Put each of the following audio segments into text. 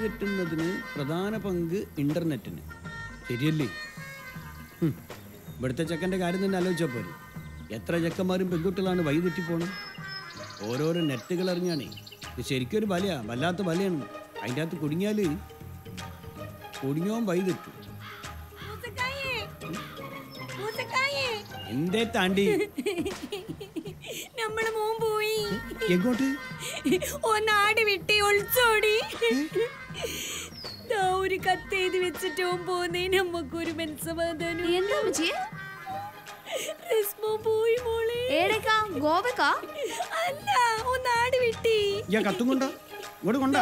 തെറ്റുന്നതിന് പ്രധാന പങ്ക് ഇന്റർനെറ്റിന് ശരിയല്ലേ ഹും. ഇവിടുത്തെ ചെക്കൻ്റെ കാര്യം തന്നെ ആലോചിച്ചാൽ പോരെ എത്ര ചെക്കന്മാരും പെൺകുട്ടികളാണ് വഴി തെറ്റിപ്പോണം ഓരോരോ നെറ്റുകൾ അറിഞ്ഞാണേ ഇത് ശരിക്കും ഒരു വലയാ വല്ലാത്ത വലയാണ് അതിൻ്റെ അകത്ത് കുടുങ്ങിയാൽ കുടുങ്ങിയോൻ വഴി തെറ്റും മൂസക്കായേ മൂസക്കായേ എന്തേ താണ്ടി നമ്മള് മോൻ പോയി എങ്ങോട്ട് ഓ നാട് വിട്ടി ഒളിച്ചോടി ദാ ഒരു കത്ത് എഴുതി വെച്ചിട്ട് ഓൻ പോന്നേ നമുക്കൊരു മനസ്സമാധാനം എന്താ അമ്മച്ചി റസ്മോ പോയി മോളെ ഏടേക്കാ ഗോവക്കാ അല്ല ഓ നാട് വിട്ടി ഞാൻ കത്തും കൊണ്ടാ ഇങ്ങോട്ട് കൊണ്ടാ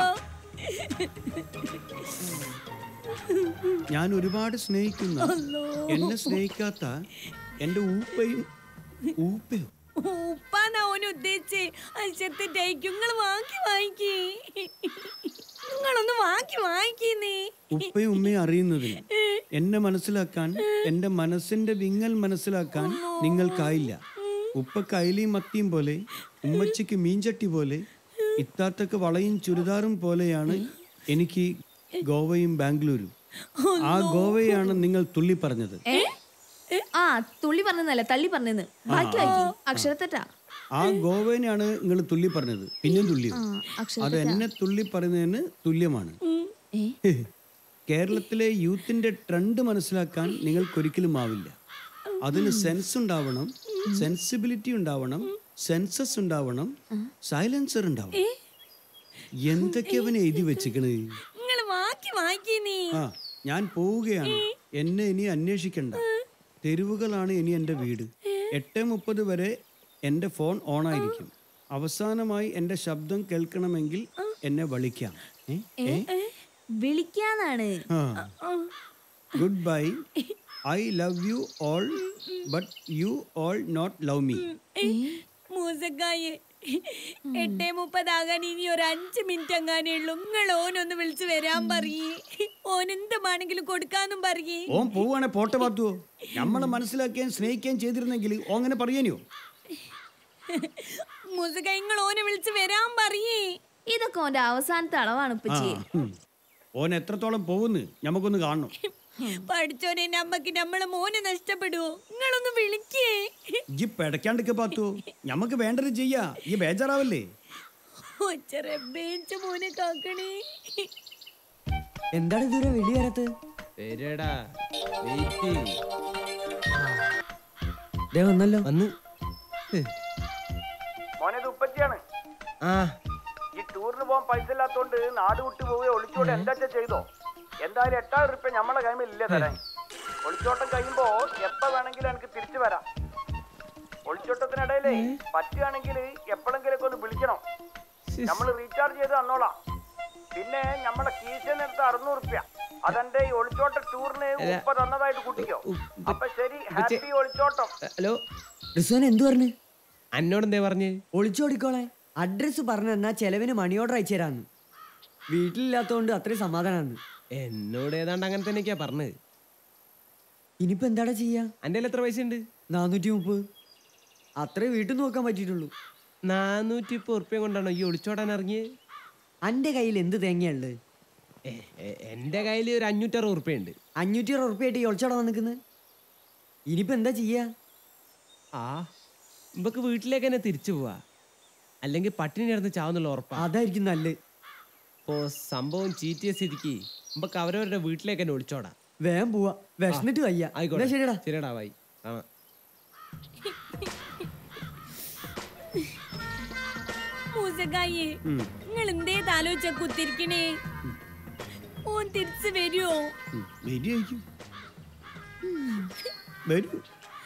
ഞാൻ ഒരുപാട് സ്നേഹിക്കുന്ന എന്നെ സ്നേഹിക്കാത്ത എന്റെ ഊപ്പയും ഊപ്പയോ ഉപ്പാന്നാ ഓന് ഉദ്ദേശിച്ച് അശത്തിട്ടായിരിക്കും നിങ്ങൾ വാങ്ങി വാങ്ങിക്കേ നിങ്ങളൊന്ന് വാങ്ങി വാങ്ങിക്കുന്നേ ഉപ്പയും ഉമ്മയും അറിയുന്നതിന് എന്നെ മനസ്സിലാക്കാൻ എന്റെ മനസ്സിന്റെ വിങ്ങൽ മനസ്സിലാക്കാൻ നിങ്ങൾക്കായില്ല ഉപ്പ കൈലിയും മത്തിയും പോലെ ഉമ്മച്ചിക്ക് മീൻചട്ടി പോലെ ഇത്താത്തക്ക് വളയും ചുരിദാറും പോലെയാണ് എനിക്ക് ഗോവയും ബാംഗ്ലൂരും ആ ഗോവയാണ് നിങ്ങൾ തുള്ളി പറഞ്ഞത് ഏ ആ തുള്ളി പറഞ്ഞതല്ല തള്ളി പറഞ്ഞെന്ന് ബാക്കി വായിക്കി അക്ഷരത്തെറ്റാ ആ ഗോവേനെയാണ് നിങ്ങൾ തുള്ളി പറഞ്ഞത് പിന്നെയും തുള്ളി ആ അക്ഷര അത് എന്നെ തുള്ളി പറയുന്നതിന് തുല്യമാണ് ഏ കേരളത്തിലെ യൂത്തിന്റെ ട്രെൻഡ് മനസ്സിലാക്കാൻ നിങ്ങൾക്കൊരിക്കലും ആവില്ല അതിന് സെൻസ് ഉണ്ടാവണം സെൻസിബിലിറ്റി ഉണ്ടാവണം സെൻസസ് ഉണ്ടാവണം സൈലൻസർ ഉണ്ടാവണം എന്തൊക്കെ അവൻ എഴുതി വെച്ചിക്കണ് നിങ്ങൾ വാങ്ങി വാങ്ങിക്കുന്നേ ആ ഞാൻ പോവുകയാണ് എന്നെ ഇനി അന്വേഷിക്കണ്ട തെരുവുകളാണ് ഇനി എൻ്റെ വീട് എട്ട് മുപ്പത് വരെ എൻ്റെ ഫോൺ ഓണായിരിക്കും അവസാനമായി എൻ്റെ ശബ്ദം കേൾക്കണമെങ്കിൽ എന്നെ വിളിക്കാം ഏ? ഏ? വിളിക്കാന്നാണ് ആ good bye I love you all but you all not love me മൂസക്കായെ എട്ടേ മുപ്പതാകാൻ ഇനി ഒരു അഞ്ച് മിനിറ്റ് എങ്ങാനേ ഉള്ളൂ നിങ്ങൾ ഓനൊന്ന് വിളിച്ച് വരാൻ പറയേ ഓൻ എന്തുമാണെങ്കിലും കൊടുക്കാന്നും പറയേ ഓൻ പോവാണെ പോട്ടെ പാത്തുവോ നമ്മളെ മനസ്സിലാക്കുകയും സ്നേഹിക്കുകയും ചെയ്തിരുന്നെങ്കിൽ ഓ അങ്ങനെ പറയാനോ മൂസക്ക നിങ്ങൾ ഓനെ വിളിച്ച് വരാൻ പറയേ ഇതൊക്കെ ഓന്റെ അവസാനത്തെ അളവാണ് ആ ഉപ്പച്ചി ഉം. ഓൻ എത്രത്തോളം പോകുന്നു നമുക്കൊന്ന് കാണണം പഠിച്ചോനെ നമ്മക്ക് നമ്മളെ മോനെ നഷ്ടപ്പെടുവോ നിങ്ങളൊന്ന് വിളിക്കേ ഈ പിടയ്ക്കാണ്ടൊക്കെ പാത്തുവോ നമുക്ക് വേണ്ടത് ചെയ്യാ ഈ ബേജാറാവല്ലേ ഒച്ചറബേച്ച മോനെ കാക്കണേ എന്താണ് ഇതുവരെ വെളി വരാത്തത് വരടാ വെയിറ്റ് ദേ വന്നല്ലോ വന്ന് മോനത് ഉപ്പച്ചിയാണ് ആ ഈ ടൂറിന് പോകാൻ പൈസ ഇല്ലാത്തോണ്ട് നാട് വിട്ടു പോവുകയോ ഒളിച്ചോട്ട് എന്താ ചെയ്തോ എന്തായാലും എട്ടായിരം റുപ്യ നമ്മളെ കൈമിൽ ഇല്ല തരാൻ ഒളിച്ചോട്ടം കഴിയുമ്പോ എപ്പ വേണമെങ്കിലും എനിക്ക് തിരിച്ചു വരാം ഒളിച്ചോട്ടത്തിനിടയിലേ പറ്റുകയാണെങ്കിൽ എപ്പോഴെങ്കിലൊക്കെ ഒന്ന് വിളിക്കണം നമ്മൾ റീചാർജ് ചെയ്ത് തന്നോളാം പിന്നെ നമ്മളെ കീശനെടുത്ത് അറുന്നൂറ് റുപ്യ അതെന്റെ ഈ ഒളിച്ചോട്ട ടൂറിന് ഉപ്പ തന്നതായിട്ട് കൂട്ടിക്കോ അപ്പൊ ശരി ഹാപ്പി ഒളിച്ചോട്ടം ഹലോ റിസ്വാൻ എന്തു പറഞ്ഞു അന്നോട് എന്തേ പറഞ്ഞ് ഒളിച്ചോടിക്കോളെ അഡ്രസ് പറഞ്ഞു തന്നാ ചെലവിന് മണി ഓർഡർ അയച്ചു തരാന്ന് വീട്ടിലില്ലാത്തോണ്ട് അത്രയും സമാധാനാന്ന് എന്നോട് ഏതാണ്ട് അങ്ങനെ തന്നെയൊക്കെയാ പറഞ്ഞത് ഇനിയിപ്പോ എന്താടാ ചെയ്യാ അന്റെ എത്ര പൈസ ഉണ്ട് നാനൂറ്റി മുപ്പത് അത്രേ വീട്ടിൽ നോക്കാൻ പറ്റിയിട്ടുള്ളൂ നാനൂറ്റി ഇപ്പൊ ഉറുപ്പ്യം കൊണ്ടാണോ ഈ ഒളിച്ചോടാൻ ഇറങ്ങിയത് അന്റെ കയ്യിൽ എന്ത് തേങ്ങയുള്ളത് ഏ, ഏ, എന്റെ കയ്യിൽ ഒരു അഞ്ഞൂറ്ററുപത് ഉറുപ്പ്യ ഉണ്ട് അഞ്ഞൂറ്റി അറുപത് ഉറുപ്പ്യായിട്ട് ഈ ഒളിച്ചോടാ വന്നിക്കുന്നത് ഇനിയിപ്പോ എന്താ ചെയ്യാ ആ ഇമ്പക്ക് വീട്ടിലേക്ക് തന്നെ തിരിച്ചു പോവാ അല്ലെങ്കിൽ പട്ടിണി കിടന്ന് ചാവുന്നുള്ള ഉറപ്പാ അതായിരിക്കും നല്ലത് ഇപ്പോ സംഭവം ചീറ്റിയ സ്ഥിതിക്ക് ഇമ്പക്ക് അവരവരുടെ വീട്ടിലേക്ക് തന്നെ ഒളിച്ചോടാ വേഗം പോവാ വിശന്നിട്ട് വയ്യ ആയിക്കോട്ടെ എന്നാ ശരിടാ ശരിടാ വായി കാണാം മൂസക്കായെ നിങ്ങൾ എന്തേത് ആലോചിച്ച കുത്തിരിക്കണേ ഓൻ തിരിച്ചു വരുമോ ഉം. വരികയായിരിക്കും വരൂ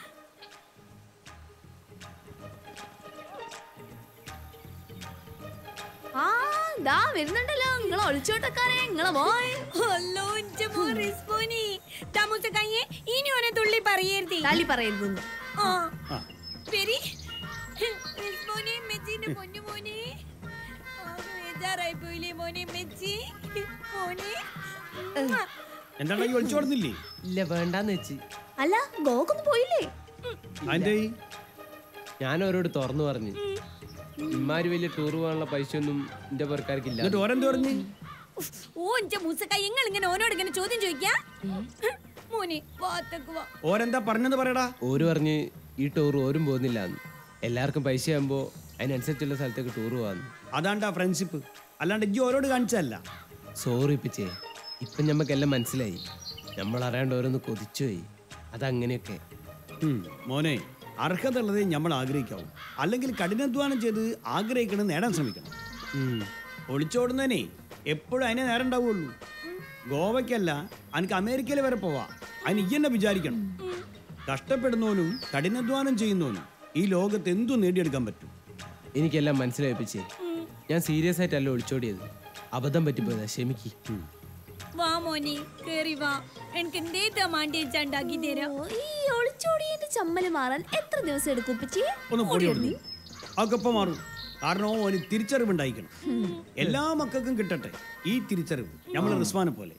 ആ ദാ വരുന്നുണ്ടല്ലോ നിങ്ങളെ ഒളിച്ചോട്ടക്കാരെ നിങ്ങളെ മോൻ അല്ലോ ഇഞ്ച മോ റിസ്പോനി ദാ മൂസക്കായെ ഇനി ഓനെ തുള്ളി പറയരുതേ തള്ളി പറയരുതെന്ന് ആ ആ വരി റിസ്പോനി മെച്ചിന്റെ പൊന്നു മോനെ ആകെ ബേജാറായി പോയില്ലേ മോനെ മെച്ചി മോനെ ഉമ്മ. എന്താണ് ഈ ഒളിച്ചോടുന്നില്ലേ ഇല്ല വേണ്ടാന്ന് വെച്ച് അല്ല ഗോക്കൊന്നും പോയില്ലേ അതിന്റെ ഞാൻ അവരോട് തുറന്നു പറഞ്ഞു ഇമാര് വലിയ ടൂർ പോകാനുള്ള പൈസ ഒന്നും എന്റെ പേർക്കാർക്കില്ല എന്നിട്ട് ഓരെന്ത് പറഞ്ഞു ഓ എന്റെ മൂസക്കായി നിങ്ങൾ ഇങ്ങനെ ഓനോട് ഇങ്ങനെ ചോദ്യം ചോദിക്കാ മോനെ വാത്തക്ക് വാ ഓരെന്താ പറഞ്ഞത് പറയടാ ഓര് പറഞ്ഞ് ഈ ടൂർ ഓരും പോകുന്നില്ല എന്ന് എല്ലാവർക്കും പൈസ ആകുമ്പോൾ അതിനനുസരിച്ചുള്ള സ്ഥലത്തേക്ക് ടൂർ പോകാന്ന് അതാണ്ടാ ഫ്രണ്ട്ഷിപ്പ് അല്ലാണ്ട് ഇജ്ജ് ഓരോട് കാണിച്ചല്ല സോറി ഇപ്പിച്ചേ ഇപ്പം ഞമ്മക്കെല്ലാം മനസ്സിലായി നമ്മൾ അറിയാണ്ട് ഓരോന്ന് കൊതിച്ചുപോയി അതങ്ങനെയൊക്കെ മോനെ അർഹത ഉള്ളതേ നമ്മൾ ആഗ്രഹിക്കാവൂ അല്ലെങ്കിൽ കഠിനാധ്വാനം ചെയ്ത് ആഗ്രഹിക്കണം നേടാൻ ശ്രമിക്കണം ഉം. ഒളിച്ചോടുന്നതിനെ എപ്പോഴും അതിനെ നേരം ഉണ്ടാവുള്ളൂ ഗോവയ്ക്കല്ല എനിക്ക് അമേരിക്കയിൽ വരെ പോവാ അതിന് ഈ തന്നെ വിചാരിക്കണം കഷ്ടപ്പെടുന്നവനും കഠിനാധ്വാനം ചെയ്യുന്നവനും ഈ ലോകത്ത് എന്തും നേടിയെടുക്കാൻ പറ്റും എനിക്കെല്ലാം മനസ്സിലായി ഇപ്പിച്ചേ ഞാൻ സീരിയസ് ആയിട്ടല്ല ഒളിച്ചോടിയത് അബദ്ധം പറ്റിപ്പോയതാ ക്ഷമിക്ക് വാ മോനെ കേറി വാ എനിക്ക് എന്തേത്താ മാണ്ടി വെച്ചാണ്ടാക്കി തരാം ഓ, ഈ ഒളിച്ചോടിയതിന്റെ ചമ്മല് മാറാൻ എത്ര ദിവസം എടുക്കും ഉപ്പച്ചി ഒന്ന് പൊടി കൊടുത്തു അതൊക്കെ ഇപ്പം മാറും കാരണം ഓന് തിരിച്ചറിവുണ്ടായിരിക്കണം എല്ലാ മക്കൾക്കും കിട്ടട്ടെ ഈ തിരിച്ചറിവ് നമ്മൾ റിസ്വാനെ പോലെ